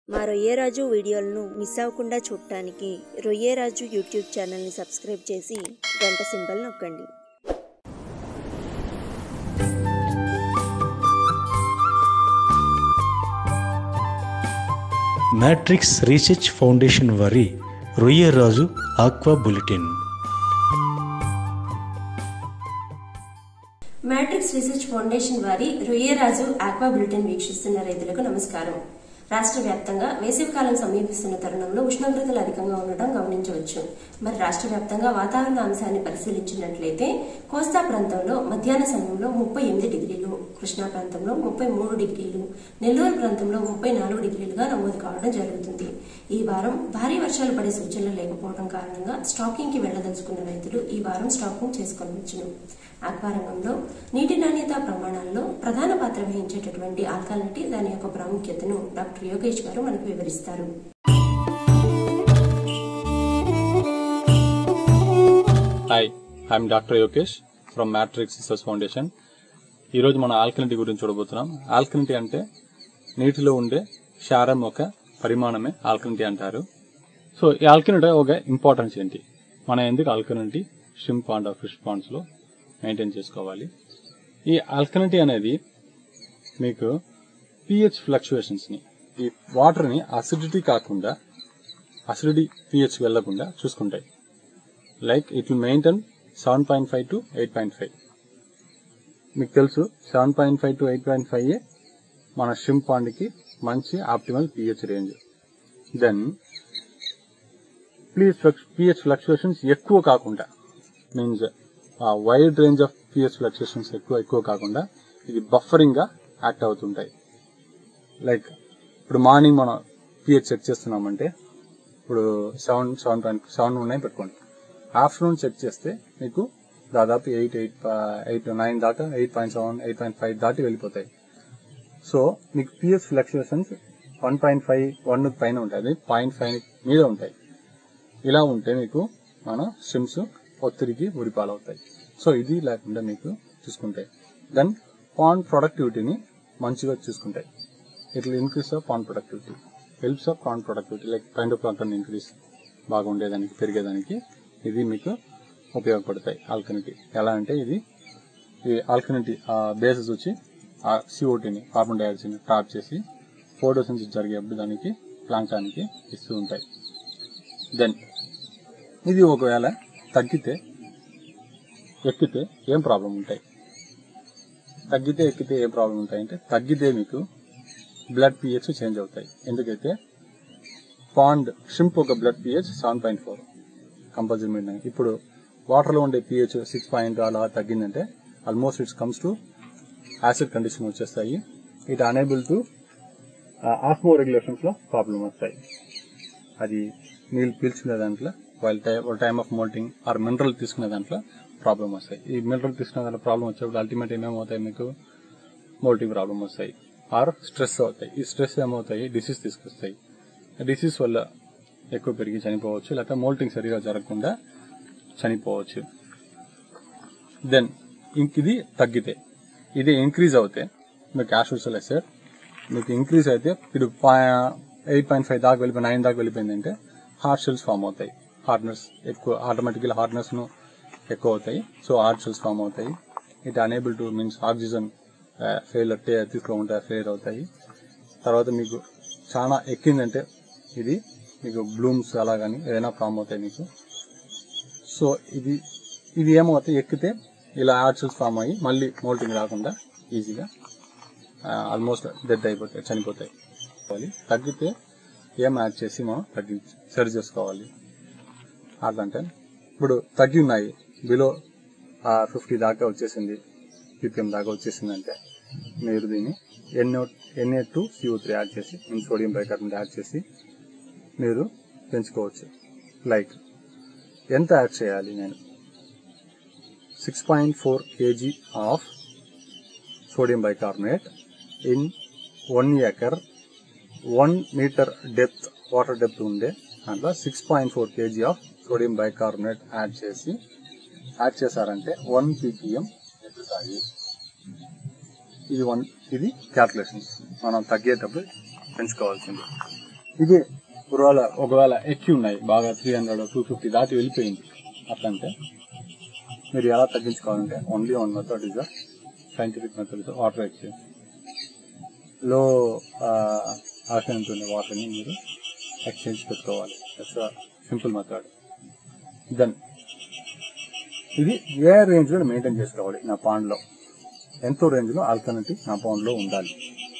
మా రొయ్యరాజు వీడియోలను మిస్ అవ్వకుండా చూడటానికి రొయ్యరాజు యూట్యూబ్ ఛానల్ని సబ్స్క్రైబ్ చేసి గంట సింబల్ నొక్కండి మ్యాట్రిక్స్ రీసెర్చ్ ఫౌండేషన్ వారి Royyaraju aqua bulletin Matrix Research Foundation వారి రొయ్యరాజు ఆక్వా బులెటిన్ వీక్షిస్తున్న రైతులకు నమస్కారం రాష్ట్ర వ్యాప్తంగా వేసవికాలం సమీపిస్తున్న తరుణంలో ఉష్ణోగ్రతలు అధికంగా ఉండటం గమనించవచ్చు మరి రాష్ట్ర వ్యాప్తంగా వాతావరణ అంశాన్ని పరిశీలించినట్లయితే కోస్తా ప్రాంతంలో మధ్యాహ్న సమయంలో ముప్పై ఎనిమిది డిగ్రీలు కృష్ణా ప్రాంతంలో ముప్పై మూడు డిగ్రీలు నెల్లూరు ప్రాంతంలో ముప్పై నాలుగు డిగ్రీలుగా నమోదు కావడం జరుగుతుంది ఈ వారం భారీ వర్షాలు పడే సూచనలు లేకపోవడం కారణంగా స్టాకింగ్ కి వెళ్లదలుచుకున్న రైతులు ఈ వారం స్టాకింగ్ చేసుకోవచ్చును ఆక్వా రంగంలో నీటి నాణ్యత ప్రమాణాల్లో ప్రధాన పాత్ర వహించేటటువంటి ఆల్కాలిటీ దాని యొక్క ప్రాముఖ్యతను డాక్టర్ యోగేష్ గారు మనకు వివరిస్తారు hi I'm doctor Yogesh from Matrix Research Foundation ఈరోజు మనం ఆల్కలినిటీ గురించి చూడబోతున్నాం ఆల్కలినిటీ అంటే నీటిలో ఉండే క్షారం ఒక పరిమాణమే ఆల్కలినిటీ అంటారు సో ఈ ఆల్కలినిటీ ఒక ఇంపార్టెన్స్ ఏంటి మనం ఎందుకు alkalinity swim pond of fish పాండ్స్లో మెయింటైన్ చేసుకోవాలి ఈ ఆల్కలినిటీ అనేది మీకు పిహెచ్ ఫ్లక్చుయేషన్స్ని ఈ వాటర్ని అసిడిటీ కాకుండా అసిడిటీ పిహెచ్ వెళ్లకుండా చూసుకుంటాయి like it will maintain seven point five to eight point five మీకు తెలుసు seven point five to eight point five మన షిమ్ పాండ్కి మంచి optimal pH range then please pH fluctuations ఎక్కువ కాకుండా means wide range of pH fluctuations ఎక్కువ ఎక్కువ కాకుండా ఇది బఫరింగ్ గా యాక్ట్ అవుతుంటాయి లైక్ ఇప్పుడు మార్నింగ్ మనం పిహెచ్ చెక్ చేస్తున్నామంటే ఇప్పుడు సెవెన్ సెవెన్ పాయింట్ సెవెన్ ఉన్నాయి పెట్టుకోండి ఆఫ్టర్నూన్ చెక్ చేస్తే మీకు దాదాపు ఎయిట్ ఎయిట్ ఎయిట్ నైన్ దాకా eight point seven eight point five దాటి వెళ్ళిపోతాయి సో మీకు PS fluctuations one point five one పైన ఉంటుంది పాయింట్ ఫైవ్ మీద ఉంటాయి ఇలా ఉంటే మీకు మన స్ట్రిమ్స్ ఒత్తిడికి ఉరిపాలవుతాయి సో ఇది లేకుండా మీకు చూసుకుంటాయి దెన్ పాన్ ప్రొడక్టివిటీని మంచిగా చూసుకుంటాయి ఇట్లా increase of pond productivity helps of pond productivity like kind of plant increase బాగా ఉండేదానికి పెరిగేదానికి ఇది మీకు ఉపయోగపడతాయి ఆల్కనిటీ ఎలా అంటే ఇది ఈ ఆల్కనిటీ బేసెస్ వచ్చి ఆ సిఓటీని కార్బన్ డైఆక్సైడ్ని ట్రాప్ చేసి ఫోటోసిన్సిస్ జరిగేప్పుడు దానికి ప్లాంకానికి ఇస్తూ ఉంటాయి దెన్ ఇది ఒకవేళ తగ్గితే ఎక్కితే ఏం ప్రాబ్లం ఉంటాయి తగ్గితే ఎక్కితే ఏం ప్రాబ్లం ఉంటాయి అంటే తగ్గితే మీకు బ్లడ్ పిహెచ్ చేంజ్ అవుతాయి ఎందుకైతే పాండ్ షింప్ ఒక blood pH seven point four compulsory మీద ఇప్పుడు వాటర్లో ఉండే పిహెచ్ సిక్స్ పాయింట్ అలా తగ్గిందంటే almost it's comes to acid condition వచ్చేస్తాయి it unable to osmoregulations లో ప్రాబ్లం వస్తాయి అది నీళ్ళు పీల్చుకునే దాంట్లో వాళ్ళ time of molting or mineral తీసుకునే దాంట్లో ప్రాబ్లం వస్తాయి ఈ మినరల్ తీసుకునే దాంట్లో ప్రాబ్లం వచ్చేప్పుడు అల్టిమేట్ ఏమేమవుతాయి మీకు మోల్టింగ్ ప్రాబ్లం వస్తాయి ఆర్ స్ట్రెస్ అవుతాయి ఈ స్ట్రెస్ ఏమవుతాయి డిసీజ్ తీసుకొస్తాయి డిసీజ్ వల్ల ఎక్కువ పెరిగి చనిపోవచ్చు లేక మోల్టింగ్ సరిగా జరగకుండా చనిపోవచ్చు దెన్ ఇంక ఇది తగ్గితే ఇది ఇంక్రీజ్ అవుతే మీకు క్యాష్ సార్ మీకు ఇంక్రీజ్ అయితే ఇప్పుడు ఎయిట్ పాయింట్ ఫైవ్ దాకా వెళ్ళిపోయి నైన్ దాకా వెళ్ళిపోయిందంటే హార్ట్ సెల్స్ ఫామ్ అవుతాయి హార్డ్నెస్ ఎక్కువ ఆటోమేటిక్గా హార్డ్నెస్ ఎక్కువ అవుతాయి సో హార్ట్ సెల్స్ ఫామ్ అవుతాయి it unable to means oxygen failure తీసుకోకుండా ఫెయిల్ అవుతాయి తర్వాత మీకు చాలా ఎక్కిందంటే ఇది మీకు బ్లూమ్స్ అలా కానీ ఏదైనా ఫామ్ అవుతాయి మీకు సో ఇది ఇది ఏమవుతాయి ఎక్కితే ఇలా యాడ్సెల్స్ ఫామ్ అయ్యి మళ్ళీ మోల్టింగ్ రాకుండా ఈజీగా ఆల్మోస్ట్ డెడ్ అయిపోతాయి చనిపోతాయి తగ్గితే ఏం యాడ్ చేసి మనం తగ్గి సరి చేసుకోవాలి అట్లంటే ఇప్పుడు తగ్గి ఉన్నాయి బిలో ఫిఫ్టీ దాకా వచ్చేసింది పీపీఎం దాకా వచ్చేసిందంటే మీరు దీన్ని N O N A two C O three add చేసి సోడియం బైకార్బోనేట్ యాడ్ చేసి మీరు పెంచుకోవచ్చు లైక్ ఎంత యాడ్ చేయాలి నేను six point four kg of sodium bicarbonate in one acre one meter depth water depth ఉండే దాంట్లో six point four kg of sodium bicarbonate add చేసి యాడ్ చేశారంటే వన్ పీపీఎం ఎత్తుతాయి ఇది వన్ ఇది క్యాల్కులేషన్స్ మనం తగ్గేటప్పుడు పెంచుకోవాల్సింది ఇది ఒకవేళ ఒకవేళ ఎక్కి ఉన్నాయి బాగా త్రీ హండ్రెడ్ టూ ఫిఫ్టీ దాటి వెళ్ళిపోయింది అట్లంటే మీరు ఎలా తగ్గించుకోవాలంటే only one method is scientific method is water exchange లో ఆక్సిజన్ ఉన్న వాటర్ని మీరు ఎక్స్చేంజ్ పెట్టుకోవాలి దట్స్ సింపుల్ మెథడ్ దెన్ ఇది ఏ రేంజ్ లో మెయింటైన్ చేసుకోవాలి నా పాండ్ లో ఎంతో రేంజ్ లో ఆల్టర్నేటివ్ నా పాండ్ లో ఉండాలి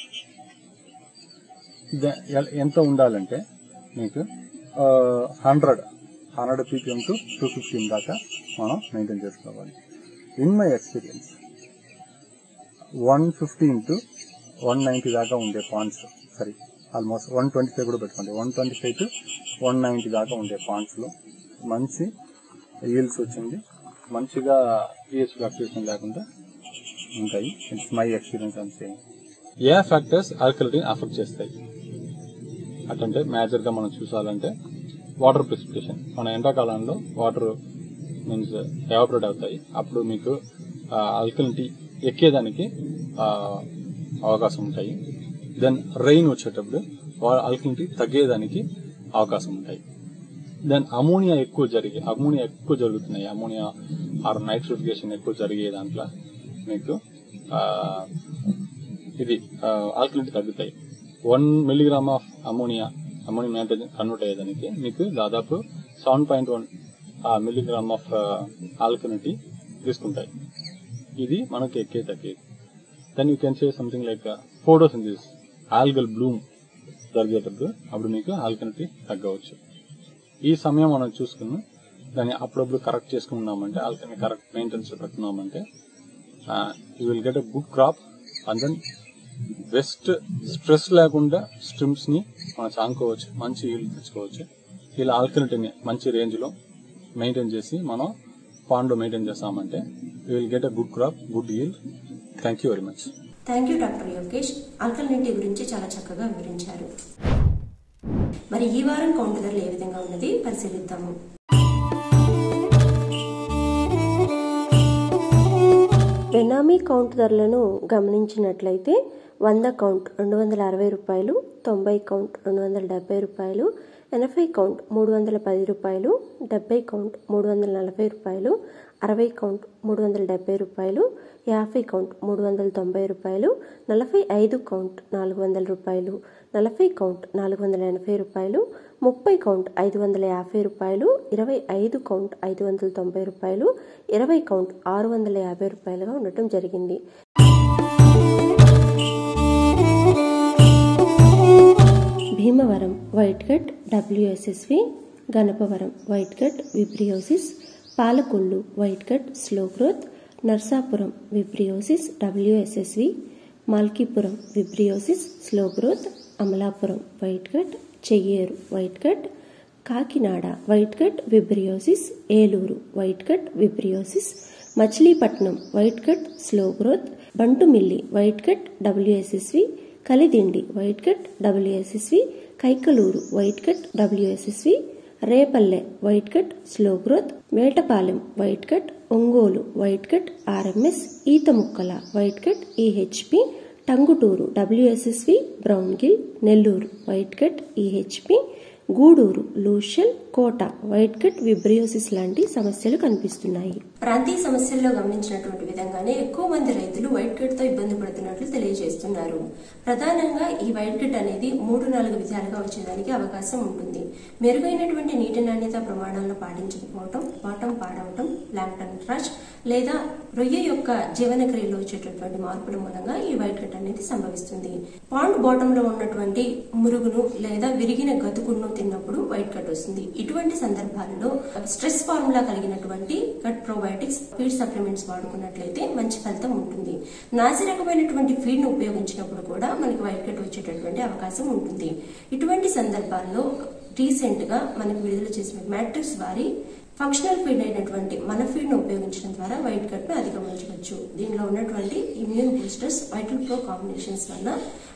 ద- ఎ- ఎంత ఉండాలంటే మీకు hundred hundred ppm to two fifteen దాకా మనం మెయింటైన్ చేసుకోవాలి in my experience one fifteen to one ninety దాకా ఉండే పాయింట్స్ సరే ఆల్మోస్ట్ వన్ ట్వంటీ ఫైవ్ కూడా పెట్టుకోండి one twenty five to one ninety దాకా ఉండే పాయింట్స్లో మంచి ఈల్స్ వచ్చింది మంచిగా పిహెచ్ ఫ్లక్చుయేషన్ లేకుండా ఉంటాయి ఇట్స్ మై ఎక్స్పీరియన్స్ అని సేమ్ ఏ ఫ్యాక్టర్స్ ఆల్కలిటీని అఫెక్ట్ చేస్తాయి అటంటే మేజర్ గా మనం చూసాలంటే వాటర్ ప్రిసిపిటేషన్ మన ఎండాకాలంలో వాటర్ మీన్స్ ఎవాపరేట్ అవుతాయి అప్పుడు మీకు ఆల్కలిటీ ఎక్కేదానికి ఆ, అవకాశం ఉంటాయి దెన్ రెయిన్ వచ్చేటప్పుడు ఆల్కలిటీ తగ్గేదానికి అవకాశం ఉంటాయి దెన్ అమోనియా ఎక్కువ జరిగే అమోనియా ఎక్కువ జరుగుతున్నాయి అమోనియా ఆర్ నైట్రిఫికేషన్ ఎక్కువ జరిగే దాంట్లో మీకు ఆ, ఇది ఆల్కలిటీ తగ్గుతాయి one milligram of ammonia ammonium nitrogen convert అయ్యేదానికి మీకు దాదాపు seven point one milligram of alkalinity తీసుకుంటాయి ఇది మనకి ఎక్కే తగ్గేది then you can say something like photosynthesis algal bloom జరిగేటప్పుడు అప్పుడు మీకు ఆల్కలిటీ తగ్గవచ్చు ఈ సమయం మనం చూసుకుని దాన్ని అప్పుడప్పుడు కరెక్ట్ చేసుకున్నామంటే ఆల్కలిటీ కరెక్ట్ మెయింటెనెన్స్ పెట్టుకున్నామంటే you will get a good crop and then best stress లేకుండా స్ట్రిమ్స్ ని మనం చానుకోవచ్చు మంచి ఈల్డ్ తెచ్చుకోవచ్చు ఇలా ఆల్కలిటీని మంచి రేంజ్ లో మెయింటైన్ చేసి మనం పాండ్ మెయింటైన్ చేస్తామంటే you will get a good crop good yield thank you very much thank you doctor Yogesh alkalinity గురించి చాలా చక్కగా వివరించారు మరి ఈ వారం కౌంటర్ ధరలు ఏ విధంగా ఉన్నది పరిశీలిద్దాము బెనామీ కౌంట్ ధరలను గమనించినట్లయితే వంద కౌంట్ రెండు వందల అరవై రూపాయలు తొంభై కౌంట్ రెండు వందల డెబ్బై రూపాయలు ఎనభై కౌంట్ మూడు వందల పది రూపాయలు డెబ్బై కౌంట్ మూడు వందల నలభై రూపాయలు అరవై కౌంట్ మూడు వందల డెబ్బై రూపాయలు యాభై కౌంట్ మూడు వందల తొంభై రూపాయలు నలభై ఐదు కౌంట్ నాలుగు వందల రూపాయలు నలభై కౌంట్ నాలుగు వందల ఎనభై రూపాయలు ముప్పై కౌంట్ ఐదు వందల యాభై రూపాయలు ఇరవై ఐదు కౌంట్ ఐదు వందల తొంభై రూపాయలు ఇరవై కౌంట్ ఆరు వందల యాభై రూపాయలుగా ఉండటం జరిగింది Bhimavaram white cut WSSV Ganapavaram white cut vibriosis Palakollu white cut slow growth Narsapuram vibriosis WSSV Malkipuram vibriosis slow growth Amalapuram white cut Cheyyeru white cut Kakinada white cut vibriosis Eluru white cut vibriosis Machilipatnam white cut slow growth Bantumilli white cut WSSV Kalidindi white cut WSSV Kaikaluru white cut WSSV Repalle white cut slow growth Metapalem white cut Ongole white cut RMS Ethamukkala white cut EHP Tangutur WSSV brown gill Nellore white cut EHP Gudur loose shell Kota white cut vibriosis లాంటి సమస్యలు కనిపిస్తున్నాయి ప్రాంతీయ సమస్యల్లో గమనించినటువంటి విధంగానే ఎక్కువ మంది రైతులు వైట్ కట్ తో ఇబ్బంది పడుతున్నట్లు తెలియజేస్తున్నారు ప్రధానంగా ఈ వైట్ కట్ అనేది మూడు నాలుగు విధాలుగా వచ్చేదానికి అవకాశం ఉంటుంది మెరుగైనటువంటి నీటి నాణ్యత ప్రమాణాలను పాటించకపోవటం బాటం పాడవటం ప్లాంక్టన్ రష్ లేదా రొయ్య యొక్క జీవన క్రియలో వచ్చేటటువంటి మార్పుల మూలంగా ఈ వైట్ కట్ అనేది సంభవిస్తుంది పాండ్ బాటమ్ లో ఉన్నటువంటి మురుగును లేదా విరిగిన గతుకును తిన్నప్పుడు వైట్ కట్ వస్తుంది ఇటువంటి సందర్భాలలో స్ట్రెస్ ఫార్ములా కలిగినటువంటి కట్ ప్రోబయోటిక్స్ ఫీడ్ సప్లిమెంట్స్ వాడుకున్నట్లయితే మంచి ఫలితం ఉంటుంది నాసి రకమైనటువంటి ఫీడ్ ను ఉపయోగించినప్పుడు కూడా మనకి వైట్ కట్ వచ్చేటటువంటి అవకాశం ఉంటుంది ఇటువంటి సందర్భాల్లో రీసెంట్ గా మనకి విడుదల చేసిన మ్యాట్రిక్స్ వారి ఫంక్షనల్ ఫీడ్ అయినటువంటి మన ఫీడ్ ను ఉపయోగించడం ద్వారా వైట్ కట్ ను అధిగమించవచ్చు దీనిలో ఉన్నటువంటి immune boosters vital pro combinations వల్ల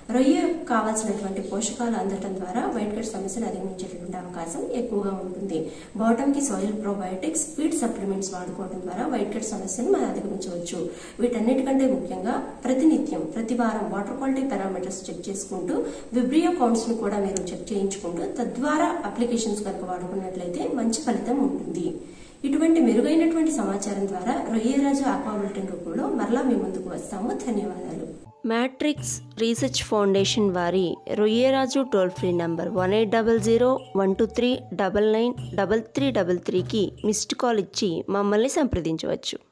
రొయ్యకు కావాల్సినటువంటి పోషకాలు అందటం ద్వారా వైట్ కట్ సమస్యను అధిగమించేటటువంటి అవకాశం ఎక్కువగా ఉంటుంది బాటమ్ కి సాయిల్ ప్రోబయోటిక్స్ ఫీడ్ సప్లిమెంట్స్ వాడుకోవడం ద్వారా వైట్ కట్ సమస్యను మనం అధిగమించవచ్చు వీటన్నిటికంటే ముఖ్యంగా ప్రతినిత్యం ప్రతి వారం వాటర్ క్వాలిటీ పారామీటర్స్ చెక్ చేసుకుంటూ విబ్రియో కౌంట్స్ ను కూడా మీరు చెక్ చేయించుకుంటూ తద్వారా అప్లికేషన్స్ కనుక వాడుకున్నట్లయితే మంచి ఫలితం ఉంటుంది ఇటువంటి మెరుగైనటువంటి సమాచారం ద్వారా రొయ్యరాజు ఆక్వా బులెటిన్ రూపంలో మరలా మీ ముందుకు వస్తాము ధన్యవాదాలు మ్యాట్రిక్స్ రీసెర్చ్ ఫౌండేషన్ వారి Royyaraju toll free number one eight double zero one two three double nine double three double త్రీకి మిస్డ్ కాల్ ఇచ్చి మమ్మల్ని సంప్రదించవచ్చు